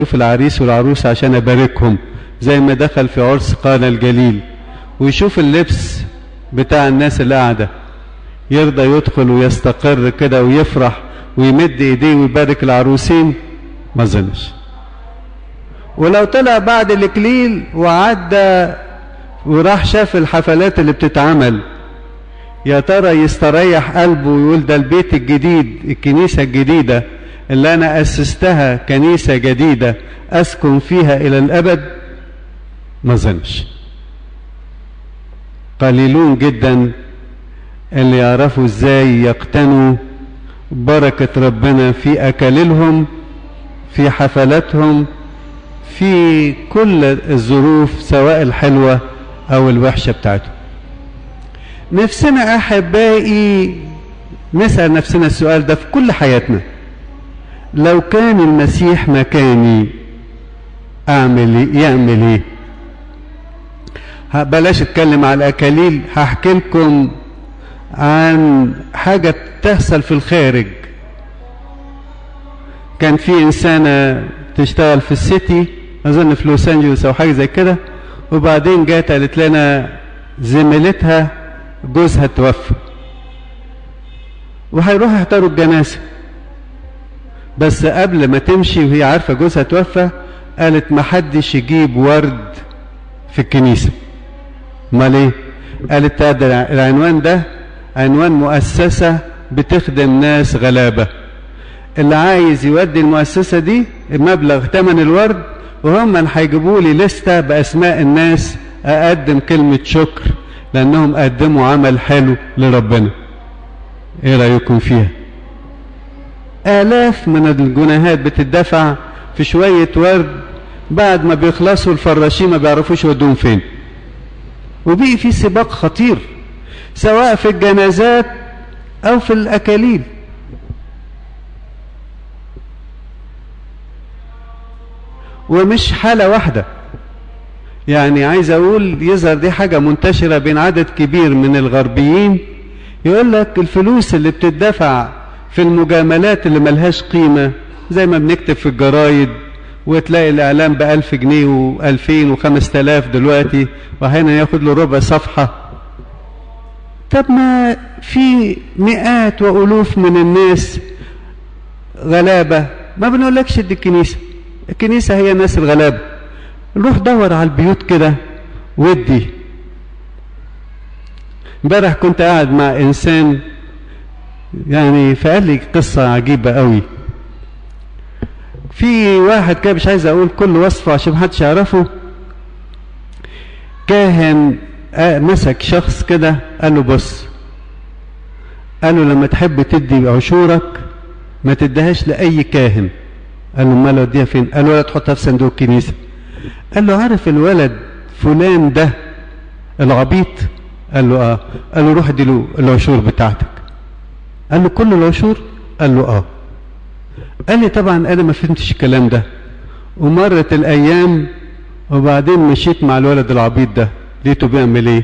يشوف العريس والعروس عشان أباركهم زي ما دخل في عرس قانا الجليل ويشوف اللبس بتاع الناس اللي قاعدة يرضى يدخل ويستقر كده ويفرح ويمد ايديه ويبارك العروسين ما ظنش ولو طلع بعد الاكليل وعدى وراح شاف الحفلات اللي بتتعمل يا ترى يستريح قلبه ويقول ده البيت الجديد الكنيسة الجديدة اللي أنا أسستها كنيسة جديدة أسكن فيها إلى الأبد ما ظنش قليلون جدا اللي يعرفوا ازاي يقتنوا بركة ربنا في أكللهم في حفلاتهم في كل الظروف سواء الحلوة أو الوحشة بتاعتهم نفسنا أحبائي نسأل نفسنا السؤال ده في كل حياتنا لو كان المسيح مكاني أعمل إيه يعمل إيه بلاش اتكلم على الأكاليل هحكي لكم عن حاجة تحصل في الخارج كان في إنسانة تشتغل في السيتي أظن في لوس أنجلوس أو حاجة زي كده وبعدين جات قالت لنا زميلتها جوزها توفى وهيروحوا يحضروا الجنازة بس قبل ما تمشي وهي عارفة جوزها توفى قالت ما حدش يجيب ورد في الكنيسة امال ايه قالت ده العنوان ده عنوان مؤسسة بتخدم ناس غلابة اللي عايز يودي المؤسسة دي مبلغ ثمن الورد وهم اللي هيجيبوا لي لستة بأسماء الناس أقدم كلمة شكر لأنهم قدموا عمل حلو لربنا إيه رأيكم فيها آلاف من الجنيهات بتدفع في شوية ورد بعد ما بيخلصوا الفراشين ما بيعرفوش يودوهم فين وبقي في سباق خطير سواء في الجنازات أو في الأكاليل ومش حالة واحدة يعني عايز أقول يظهر دي حاجة منتشرة بين عدد كبير من الغربيين يقول لك الفلوس اللي بتدفع في المجاملات اللي ملهاش قيمة زي ما بنكتب في الجرايد وتلاقي الإعلام بألف جنيه وألفين وخمس تلاف دلوقتي وأحيانا ياخد له ربع صفحة طب ما في مئات وألوف من الناس غلابة ما بنقولكش دي الكنيسة الكنيسة هي الناس الغلابة روح دور على البيوت كده ودي امبارح كنت قاعد مع إنسان يعني فقال لي قصة عجيبة قوي في واحد كده مش عايز اقول كل وصفه عشان محدش يعرفه كاهن مسك شخص كده قال له بص قال له لما تحب تدي عشورك ما تديهاش لاي كاهن قال له امال اوديها فين قال له ولا تحطها في صندوق الكنيسه قال له عارف الولد فلان ده العبيط قال له اه قال له روح ادي له العشور بتاعتك قال له كل العشور قال له اه قال لي طبعا انا ما فهمتش الكلام ده ومرت الايام وبعدين مشيت مع الولد العبيط ده لقيته بيعمل ايه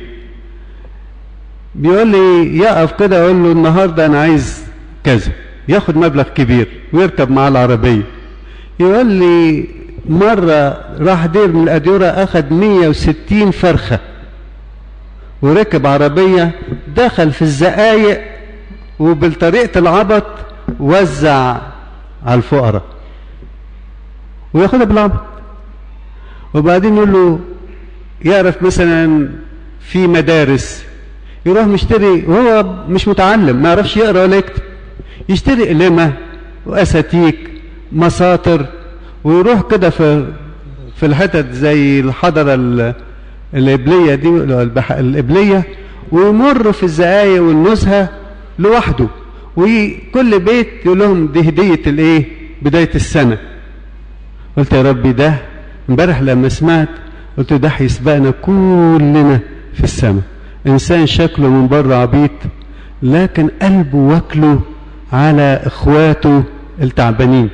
بيقول لي يقف كده اقول له النهارده انا عايز كذا ياخد مبلغ كبير ويركب معاه العربيه يقول لي مره راح دير من الاديره اخد 160 فرخه وركب عربيه دخل في الزقايق وبالطريقه العبط وزع على الفقراء وياخدها بالعبط وبعدين يقول له يعرف مثلا في مدارس يروح مشتري وهو مش متعلم ما يعرفش يقرا ولا يكتب يشتري قلمه واساتيك مساطر ويروح كده في في الحتت زي الحضره القبليه دي القبليه ويمر في الزقايق والنزهه لوحده وكل بيت يقول لهم دي هدية الايه بداية السنة قلت يا ربي ده امبارح لما سمعت قلت ده هيسبقنا كلنا في السماء انسان شكله من بره عبيط لكن قلبه واكله على اخواته التعبانين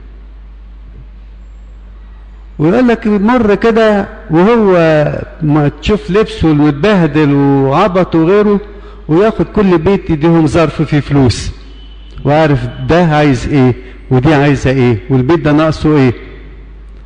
ويقول لك مرة كده وهو ما تشوف لبسه المتبهدل وعبط وغيره وياخد كل بيت يديهم ظرف فيه فلوس وعارف ده عايز ايه ودي عايزه ايه والبيت ده ناقصه ايه